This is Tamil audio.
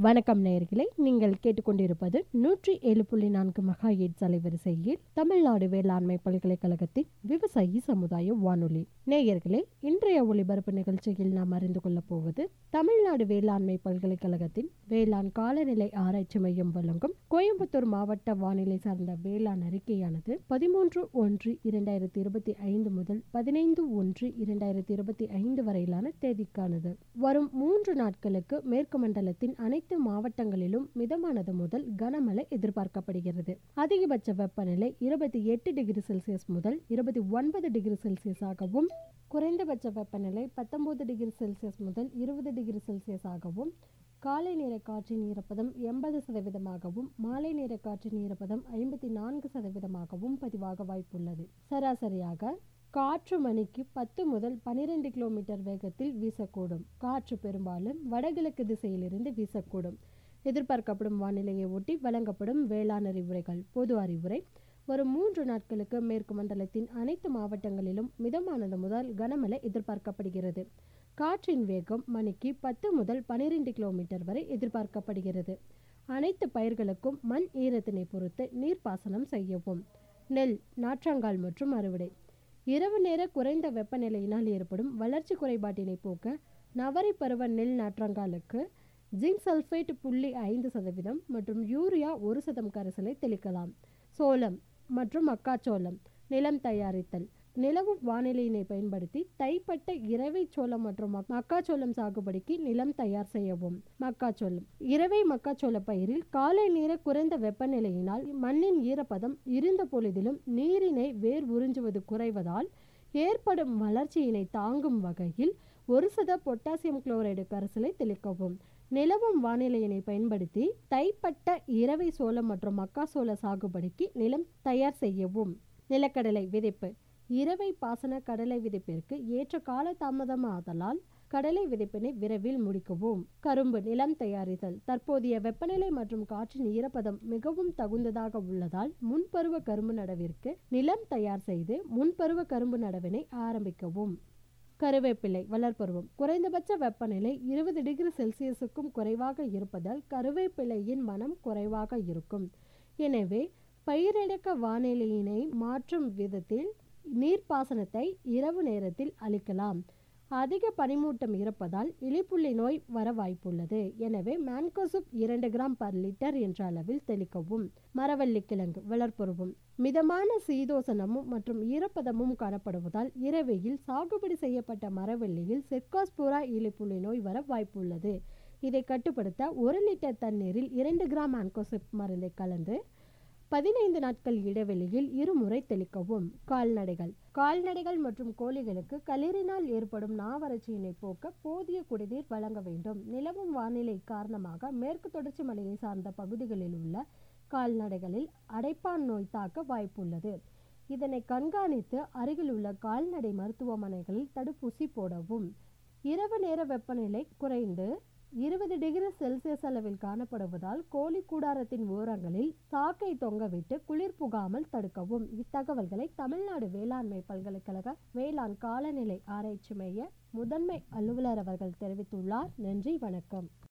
வணக்கம் நேயர்களே நீங்கள் கேட்டுக்கொண்டிருப்பது நூற்றி ஏழு புள்ளி நான்கு மெகா எயிட் அலைவரிசையில் தமிழ்நாடு வேளாண்மை பல்கலைக்கழகத்தின் விவசாயி சமுதாய வானொலி நேயர்களே இன்றைய ஒளிபரப்பு நிகழ்ச்சியில் நாம் அறிந்து கொள்ளப் போவது தமிழ்நாடு வேளாண்மை பல்கலைக்கழகத்தின் வேளாண் காலநிலை ஆராய்ச்சி மையம் வழங்கும் கோயம்புத்தூர் மாவட்ட வானிலை சார்ந்த வேளாண் அறிக்கையானது பதிமூன்று ஒன்று இரண்டாயிரத்தி இருபத்தி ஐந்து முதல் பதினைந்து ஒன்று இரண்டாயிரத்தி இருபத்தி ஐந்து வரையிலான தேதிக்கானது வரும் மூன்று நாட்களுக்கு மேற்கு மண்டலத்தின் அனைத்து மாவட்டங்களிலும் மிதமானது முதல் கனமழை எதிர்பார்க்கப்படுகிறது அதிகபட்ச வெப்பநிலை இருபத்தி எட்டு டிகிரி செல்சியஸ் முதல் இருபத்தி ஒன்பது டிகிரி செல்சியஸாகவும் குறைந்தபட்ச வெப்பநிலை பத்தொன்பது டிகிரி செல்சியஸ் முதல் இருபது டிகிரி செல்சியஸாகவும் காலை நேர காற்றின் ஈரப்பதம் எண்பது சதவீதமாகவும் மாலை நேர காற்றின் ஈரப்பதம் ஐம்பத்தி நான்கு சதவீதமாகவும் பதிவாக வாய்ப்புள்ளது சராசரியாக காற்று மணிக்கு பத்து முதல் பனிரெண்டு கிலோமீட்டர் வேகத்தில் வீசக்கூடும் காற்று பெரும்பாலும் வடகிழக்கு திசையிலிருந்து வீசக்கூடும் எதிர்பார்க்கப்படும் வானிலையை ஒட்டி வழங்கப்படும் வேளாண் அறிவுரைகள் பொது அறிவுரை வரும் மூன்று நாட்களுக்கு மேற்கு மண்டலத்தின் அனைத்து மாவட்டங்களிலும் மிதமானது முதல் கனமழை எதிர்பார்க்கப்படுகிறது காற்றின் வேகம் மணிக்கு பத்து முதல் பனிரெண்டு கிலோமீட்டர் வரை எதிர்பார்க்கப்படுகிறது அனைத்து பயிர்களுக்கும் மண் ஈரத்தினை பொறுத்து நீர்ப்பாசனம் செய்யவும் நெல் நாற்றங்கால் மற்றும் அறுவடை இரவு நேர குறைந்த வெப்பநிலையினால் ஏற்படும் வளர்ச்சி குறைபாட்டினை போக்க நவரை பருவ நெல் நாற்றங்காலுக்கு ஜிங்க் சல்ஃபேட் புள்ளி ஐந்து சதவீதம் மற்றும் யூரியா ஒரு சதம் கரைசலை தெளிக்கலாம் சோளம் மற்றும் மக்காச்சோளம் நிலம் தயாரித்தல் நிலவும் வானிலையினை பயன்படுத்தி தைப்பட்ட இரவை சோளம் மற்றும் மக்- மக்காச்சோளம் சாகுபடிக்கு நிலம் தயார் செய்யவும் மக்காச்சோளம் இரவை மக்காச்சோள பயிரில் காலை நேர குறைந்த வெப்பநிலையினால் மண்ணின் ஈரப்பதம் இருந்த பொழுதிலும் நீரினை வேர் உறிஞ்சுவது குறைவதால் ஏற்படும் வளர்ச்சியினை தாங்கும் வகையில் ஒரு சத பொட்டாசியம் குளோரைடு கரைசலை தெளிக்கவும் நிலவும் வானிலையினை பயன்படுத்தி தைப்பட்ட இரவை சோளம் மற்றும் மக்காசோள சாகுபடிக்கு நிலம் தயார் செய்யவும் நிலக்கடலை விதைப்பு இரவை பாசன கடலை விதைப்பிற்கு ஏற்ற கால தாமதமாதலால் கடலை விதைப்பினை விரைவில் முடிக்கவும் கரும்பு நிலம் தயாரித்தல் தற்போதைய வெப்பநிலை மற்றும் காற்றின் ஈரப்பதம் மிகவும் தகுந்ததாக உள்ளதால் முன்பருவ கரும்பு நடவிற்கு நிலம் தயார் செய்து முன்பருவ கரும்பு நடவினை ஆரம்பிக்கவும் கருவேப்பிலை வளர்ப்பருவம் குறைந்தபட்ச வெப்பநிலை இருபது டிகிரி செல்சியஸுக்கும் குறைவாக இருப்பதால் கருவேப்பிலையின் மனம் குறைவாக இருக்கும் எனவே பயிரிடக்க வானிலையினை மாற்றும் விதத்தில் நீர்ப்பாசனத்தை இரவு நேரத்தில் அளிக்கலாம் அதிக பனிமூட்டம் இருப்பதால் இலிப்புள்ளி நோய் வர வாய்ப்புள்ளது எனவே மேன்கோசுப் இரண்டு கிராம் பர் லிட்டர் என்ற அளவில் தெளிக்கவும் மரவள்ளி கிழங்கு வளர்ப்பருவம் மிதமான சீதோசனமும் மற்றும் ஈரப்பதமும் காணப்படுவதால் இரவையில் சாகுபடி செய்யப்பட்ட மரவள்ளியில் செக்காஸ்போரா இலிப்புள்ளி நோய் வர வாய்ப்புள்ளது இதை கட்டுப்படுத்த ஒரு லிட்டர் தண்ணீரில் இரண்டு கிராம் ஆன்கோசிப் மருந்தை கலந்து பதினைந்து நாட்கள் இடைவெளியில் இருமுறை தெளிக்கவும் கால்நடைகள் கால்நடைகள் மற்றும் கோழிகளுக்கு களிரினால் ஏற்படும் நாவறட்சியினை போக்க போதிய குடிநீர் வழங்க வேண்டும் நிலவும் வானிலை காரணமாக மேற்கு தொடர்ச்சி மலையை சார்ந்த பகுதிகளில் உள்ள கால்நடைகளில் அடைப்பான் நோய் தாக்க வாய்ப்புள்ளது இதனை கண்காணித்து அருகில் உள்ள கால்நடை மருத்துவமனைகளில் தடுப்பூசி போடவும் இரவு நேர வெப்பநிலை குறைந்து இருபது டிகிரி செல்சியஸ் அளவில் காணப்படுவதால் கோழி கூடாரத்தின் ஓரங்களில் சாக்கை தொங்கவிட்டு குளிர் புகாமல் தடுக்கவும் இத்தகவல்களை தமிழ்நாடு வேளாண்மை பல்கலைக்கழக வேளாண் காலநிலை ஆராய்ச்சி மைய முதன்மை அலுவலர் அவர்கள் தெரிவித்துள்ளார் நன்றி வணக்கம்